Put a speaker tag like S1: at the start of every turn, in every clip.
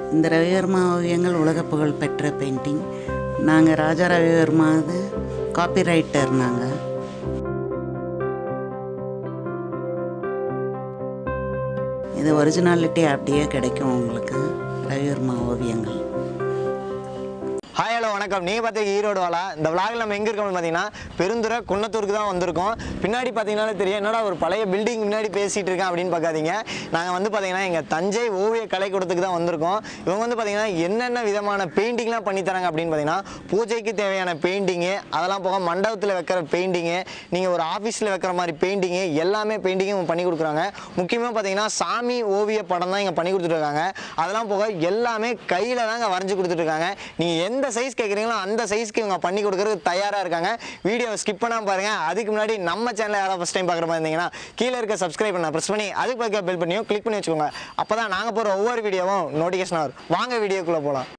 S1: இந்த ரவிவர்மா ஓவியங்கள் உலக புகழ் பெற்ற பெயிண்டிங் நாங்கள் ராஜா ரவிவர்மா அது காப்பிரைட்டர் நாங்கள் இது ஒரிஜினாலிட்டி அப்படியே கிடைக்கும் உங்களுக்கு ரவிவர்மா ஓவியங்கள்
S2: ஹாய் ஹலோ வணக்கம் நீங்கள் பார்த்தீங்க ஈரோடு வாலா இந்த விளாகில் நம்ம எங்கே இருக்கோம்னு பார்த்தீங்கன்னா பெருந்துறை குன்னத்தூருக்கு தான் வந்திருக்கோம் பின்னாடி பார்த்தீங்கன்னா தெரியும் என்னடா ஒரு பழைய பில்டிங் முன்னாடி பேசிகிட்டு இருக்கேன் அப்படின்னு பார்க்காதீங்க நாங்கள் வந்து பார்த்தீங்கன்னா எங்கள் தஞ்சை ஓவிய கலைக்கூடத்துக்கு தான் வந்திருக்கோம் இவங்க வந்து பார்த்தீங்கன்னா என்னென்ன விதமான பெயிண்டிங்லாம் பண்ணி தராங்க அப்படின்னு பார்த்தீங்கன்னா பூஜைக்கு தேவையான பெயிண்டிங்கு அதெல்லாம் போக மண்டபத்தில் வைக்கிற பெயிண்டிங்கு நீங்கள் ஒரு ஆஃபீஸில் வைக்கிற மாதிரி பெயிண்டிங்கு எல்லாமே பெயிண்டிங்கும் பண்ணி கொடுக்குறாங்க முக்கியமாக பார்த்தீங்கன்னா சாமி ஓவிய படம் தான் இங்கே பண்ணி கொடுத்துட்ருக்காங்க அதெல்லாம் போக எல்லாமே கையில் தாங்க வரைஞ்சி கொடுத்துட்ருக்காங்க நீங்கள் எந்த சைஸ் கேட்குறீங்களோ அந்த சைஸ்க்கு இவங்க பண்ணி கொடுக்கறதுக்கு தயாராக இருக்காங்க வீடியோ ஸ்கிப் பண்ணாமல் பாருங்கள் அதுக்கு முன்னாடி நம்ம சேனலை யாராவது ஃபஸ்ட் டைம் பார்க்குற மாதிரி இருந்தீங்கன்னா கீழே இருக்க சப்ஸ்கிரைப் பண்ண ப்ரெஸ் பண்ணி அதுக்கு பக்கம் பெல் பண்ணியும் கிளிக் பண்ணி வச்சுக்கோங்க அப்போ தான் நாங்கள் போகிற ஒவ்வொரு வீடியோவும் நோட்டிஃபிகேஷன் வரும் வாங்க வீடியோக்குள்ளே போகலாம்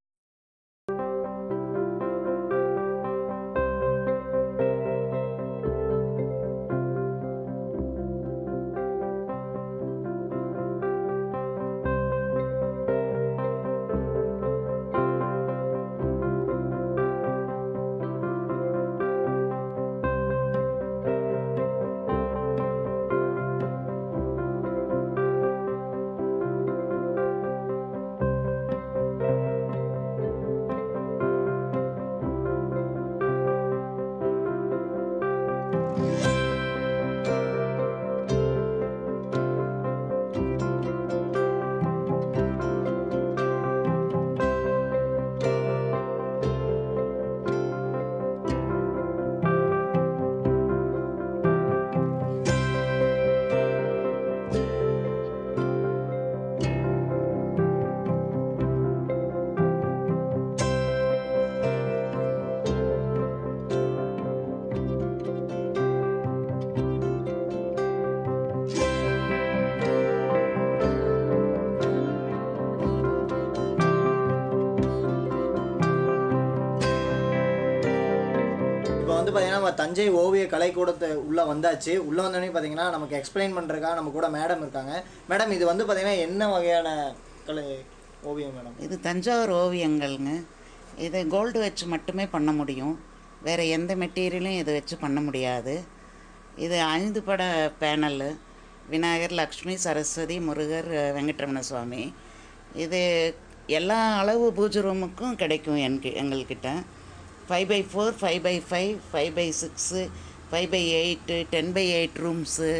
S2: இப்போ வந்து பார்த்தீங்கன்னா நம்ம தஞ்சை ஓவிய கலைக்கூடத்தை உள்ளே வந்தாச்சு உள்ளே வந்தோடனே பார்த்தீங்கன்னா நமக்கு எக்ஸ்பிளைன் பண்ணுறதுக்காக நம்ம கூட மேடம் இருக்காங்க மேடம் இது வந்து பார்த்தீங்கன்னா என்ன வகையான கலை ஓவியம் மேடம்
S1: இது தஞ்சாவூர் ஓவியங்கள்ங்க இது கோல்டு வச்சு மட்டுமே பண்ண முடியும் வேறு எந்த மெட்டீரியலும் இதை வச்சு பண்ண முடியாது இது ஐந்து பட பேனல் விநாயகர் லக்ஷ்மி சரஸ்வதி முருகர் வெங்கட்ரமண சுவாமி இது எல்லா அளவு பூஜை ரூமுக்கும் கிடைக்கும் எனக்கு எங்கள்கிட்ட five by four five by five five by six five by eight ten by eight rooms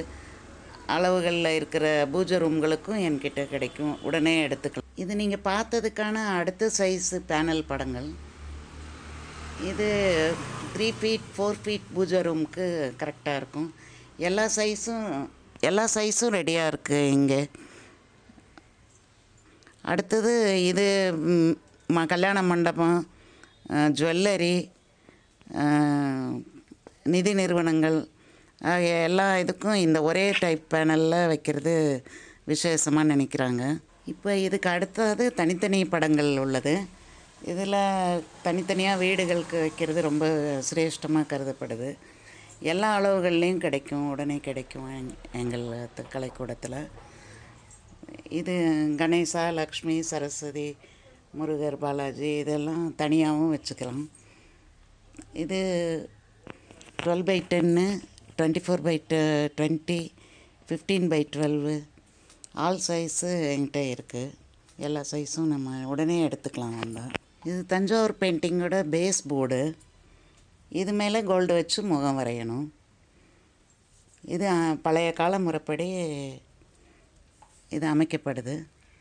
S1: அளவுகளில் இருக்கிற பூஜை ரூம்களுக்கும் என்கிட்ட கிடைக்கும் உடனே எடுத்துக்கலாம் இது நீங்கள் பார்த்ததுக்கான அடுத்த சைஸு பேனல் படங்கள் இது த்ரீ ஃபீட் ஃபோர் ஃபீட் பூஜை ரூமுக்கு கரெக்டாக இருக்கும் எல்லா சைஸும் எல்லா சைஸும் ரெடியாக இருக்குது இங்கே அடுத்தது இது ம், ம கல்யாண மண்டபம் ஜுவல்லரி நிதி நிறுவனங்கள் ஆகிய எல்லா இதுக்கும் இந்த ஒரே டைப் பேனலில் வைக்கிறது விசேஷமாக நினைக்கிறாங்க இப்போ இதுக்கு அடுத்தது தனித்தனி படங்கள் உள்ளது இதில் தனித்தனியாக வீடுகளுக்கு வைக்கிறது ரொம்ப சிரேஷ்டமாக கருதப்படுது எல்லா அளவுகள்லேயும் கிடைக்கும் உடனே கிடைக்கும் எங் எங்கள் த- கலைக்கூடத்தில் இது கணேசா லக்ஷ்மி சரஸ்வதி முருகர் பாலாஜி இதெல்லாம் தனியாகவும் வச்சுக்கலாம் இது twelve by ten twenty four by twenty fifteen by twelve all size என்கிட்ட இருக்குது எல்லா சைஸும் நம்ம உடனே எடுத்துக்கலாம் வந்தால் இது தஞ்சாவூர் பெயிண்டிங்கோட பேஸ் போர்டு இது மேலே கோல்டு வச்சு முகம் வரையணும் இது அ, பழைய கால முறைப்படி இது அமைக்கப்படுது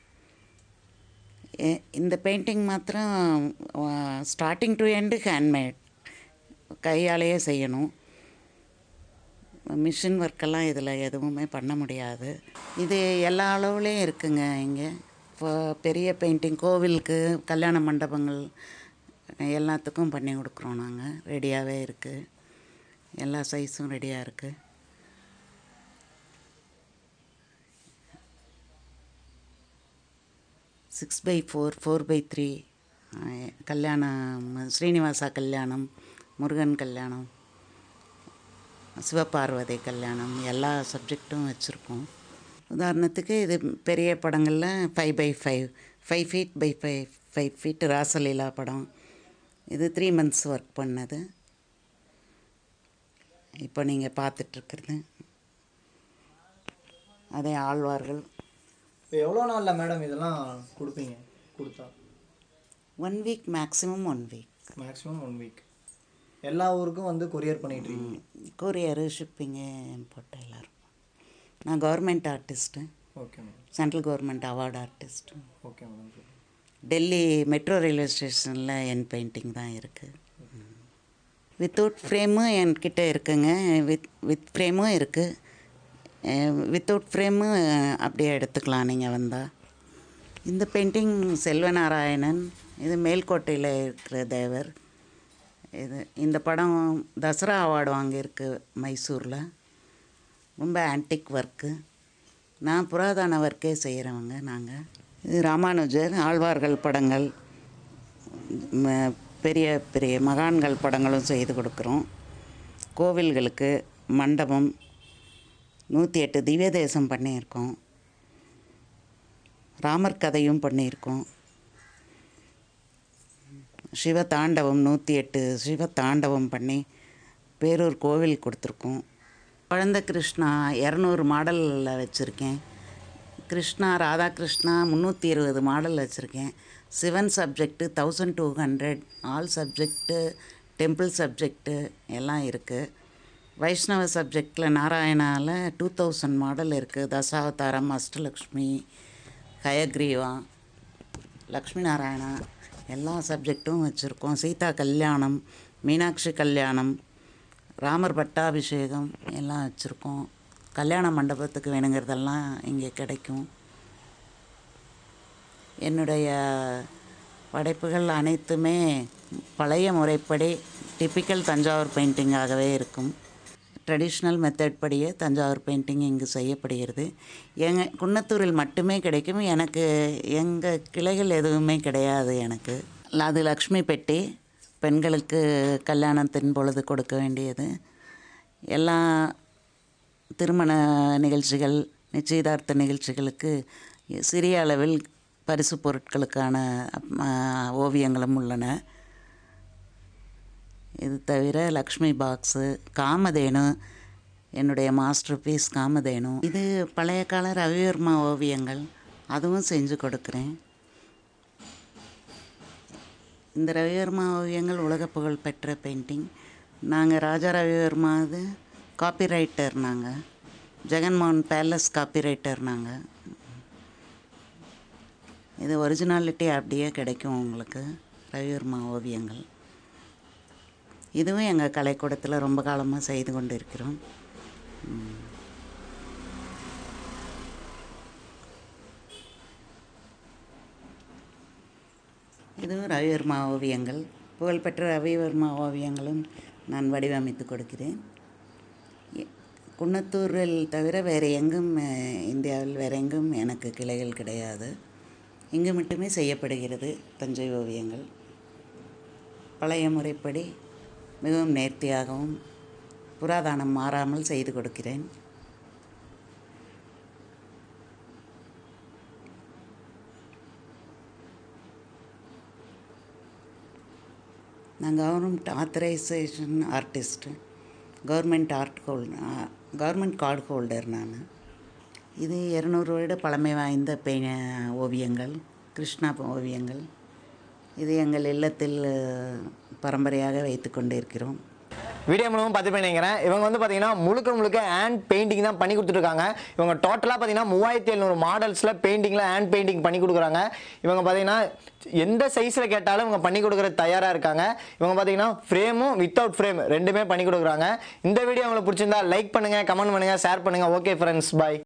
S1: எ- இந்த பெயிண்டிங் மாத்திரம் ஸ்டார்டிங் டு எண்டு ஹேண்ட்மேட் கையாலேயே செய்யணும் மிஷின் ஒர்க்கெல்லாம் இதில் எதுவுமே பண்ண முடியாது இது எல்லா அளவுலேயும் இருக்குங்க இங்கே இப்போ பெரிய பெயிண்டிங் கோவிலுக்கு கல்யாண மண்டபங்கள் எல்லாத்துக்கும் பண்ணி கொடுக்குறோம் நாங்கள் ரெடியாகவே இருக்குது எல்லா சைஸும் ரெடியாக இருக்குது six by four four by three கல்யாணம் ஸ்ரீனிவாசா கல்யாணம் முருகன் கல்யாணம் சிவபார்வதி கல்யாணம் எல்லா சப்ஜெக்டும் வச்சுருக்கோம் உதாரணத்துக்கு இது பெரிய படங்களில் five by five five feet by five five feet Rasaleela படம் இது த்ரீ மந்த்ஸ் ஒர்க் பண்ணது இப்போ நீங்கள் பார்த்துட்ருக்குறது அதே ஆழ்வார்கள்
S2: இப்போ எவ்வளோ நாளில் மேடம் இதெல்லாம் கொடுப்பீங்க கொடுத்தா
S1: one week maximum one week
S2: maximum one week எல்லா ஊருக்கும் வந்து கொரியர் பண்ணிட்டு இருக்கீங்க
S1: கொரியரு ஷிப்பிங்கு இம்போர்ட் எல்லோரும் நான் government artist
S2: okay madam
S1: central government award artist
S2: okay madam
S1: Delhi metro railway ஸ்டேஷனில் என் பெயிண்டிங் தான் இருக்குது வித்தவுட் ஃப்ரேமும் என்கிட்ட இருக்குங்க வித் வித் ஃப்ரேமும் இருக்குது வித்தவுட் ஃப்ரேமும் அப்படியே எடுத்துக்கலாம் நீங்கள் வந்தால் இந்த பெயிண்டிங் செல்வநாராயணன் இது மேல்கோட்டையில் இருக்கிற தேவர் இது இந்த படம் தசரா அவார்டு வாங்கியிருக்கு மைசூரில் ரொம்ப ஆன்டிக் ஒர்க்கு நான் புராதன ஒர்க்கே செய்கிறவங்க நாங்கள் இது ராமானுஜர் ஆழ்வார்கள் படங்கள் ம- பெரிய பெரிய மகான்கள் படங்களும் செய்து கொடுக்குறோம் கோவில்களுக்கு மண்டபம் நூற்றி எட்டு திவ்ய தேசம் பண்ணியிருக்கோம் ராமர் கதையும் பண்ணியிருக்கோம் சிவ தாண்டவம் நூற்றி எட்டு சிவ தாண்டவம் பண்ணி பேரூர் கோவில் கொடுத்துருக்கோம் குழந்த கிருஷ்ணா இரநூறு மாடலில் வச்சுருக்கேன் கிருஷ்ணா ராதாகிருஷ்ணா முந்நூற்றி இருபது மாடல் வச்சுருக்கேன் Sivan subject thousand two hundred all subject temple subject எல்லாம் இருக்குது வைஷ்ணவ சப்ஜெக்டில் நாராயணாவில் டூ தௌசண்ட் மாடல் இருக்குது தசாவதாரம் அஷ்டலக்ஷ்மி ஹயக்ரீவா லக்ஷ்மி நாராயணா எல்லா சப்ஜெக்ட்டும் வச்சுருக்கோம் சீதா கல்யாணம் மீனாட்சி கல்யாணம் ராமர் பட்டாபிஷேகம் எல்லாம் வச்சுருக்கோம் கல்யாண மண்டபத்துக்கு வேணுங்கிறதெல்லாம் இங்கே கிடைக்கும் என்னுடைய படைப்புகள் அனைத்துமே பழைய முறைப்படி டிப்பிக்கல் தஞ்சாவூர் பெயிண்டிங்காகவே இருக்கும் ட்ரெடிஷ்னல் மெத்தட் படியே தஞ்சாவூர் பெயிண்டிங் இங்கு செய்யப்படுகிறது எங்கள் குன்னத்தூரில் மட்டுமே கிடைக்கும் எனக்கு எங்கள் கிளைகள் எதுவுமே கிடையாது எனக்கு அது லக்ஷ்மி பெட்டி பெண்களுக்கு கல்யாணத்தின் பொழுது கொடுக்க வேண்டியது எல்லா திருமண நிகழ்ச்சிகள் நிச்சயதார்த்த நிகழ்ச்சிகளுக்கு சிறிய அளவில் பரிசு பொருட்களுக்கான அ, ஓவியங்களும் உள்ளன இது தவிர லக்ஷ்மி பாக்ஸு காமதேனு என்னுடைய மாஸ்டர் பீஸ் காமதேனு இது பழைய கால ரவிவர்மா ஓவியங்கள் அதுவும் செஞ்சு கொடுக்குறேன் இந்த ரவிவர்மா ஓவியங்கள் உலக புகழ் பெற்ற பெயிண்டிங் நாங்கள் ராஜா ரவிவர்மா இது காப்பிரைட்டர் நாங்கள் ஜெகன்மோகன் பேலஸ் காப்பிரைட்டர் நாங்கள் இது ஒரிஜினாலிட்டி அப்படியே கிடைக்கும் உங்களுக்கு ரவிவர்மா ஓவியங்கள் இதுவும் எங்கள் கலைக்கூடத்தில் ரொம்ப காலமாக செய்து கொண்டு இருக்கிறோம் ம். இதுவும் ரவிவர்மா ஓவியங்கள் புகழ்பெற்ற ரவிவர்மா ஓவியங்களும் நான் வடிவமைத்து கொடுக்கிறேன் எ- குன்னத்தூரில் தவிர வேறு எங்கும் அஹ், இந்தியாவில் வேறு எங்கும் எனக்கு கிளைகள் கிடையாது இங்கு மட்டுமே செய்யப்படுகிறது தஞ்சை ஓவியங்கள் பழைய முறைப்படி மிகவும் நேர்த்தியாகவும் புராதனம் மாறாமல் செய்து கொடுக்கிறேன் நான் government authorisation artist government art whole government card holder நான் இது இரநூறு வருட பழமை வாய்ந்த பெ ஓவியங்கள் கிருஷ்ணா ஓவியங்கள் இது எங்கள் இல்லத்தில் அஹ், பரம்பரையாக வைத்து கொண்டிருக்கிறோம்
S2: வீடியோ மூலமும் பார்த்து நினைக்கிறேன் இவங்க வந்து பார்த்தீங்கன்னா முழுக்க முழுக்க ஹேண்ட் பெயிண்டிங் தான் பண்ணி கொடுத்துருக்காங்க இவங்க டோட்டலாக பார்த்தீங்கன்னா மூவாயிரத்தி எழுநூறு மாடல்ஸில் பெயிண்டிங்கில் ஹேண்ட் பெயிண்டிங் பண்ணி கொடுக்குறாங்க இவங்க பார்த்தீங்கன்னா எந்த சைஸில் கேட்டாலும் இவங்க பண்ணி கொடுக்குறது தயாராக இருக்காங்க இவங்க பார்த்தீங்கன்னா ஃப்ரேமும் வித்தவுட் ஃப்ரேம் ரெண்டுமே பண்ணி கொடுக்குறாங்க இந்த வீடியோ உங்களுக்கு பிடிச்சிருந்தா லைக் பண்ணுங்கள் கமெண்ட் பண்ணுங்கள் ஷேர் பண்ணுங்கள் ஓகே ஃப்ரெண்ட்ஸ் பாய்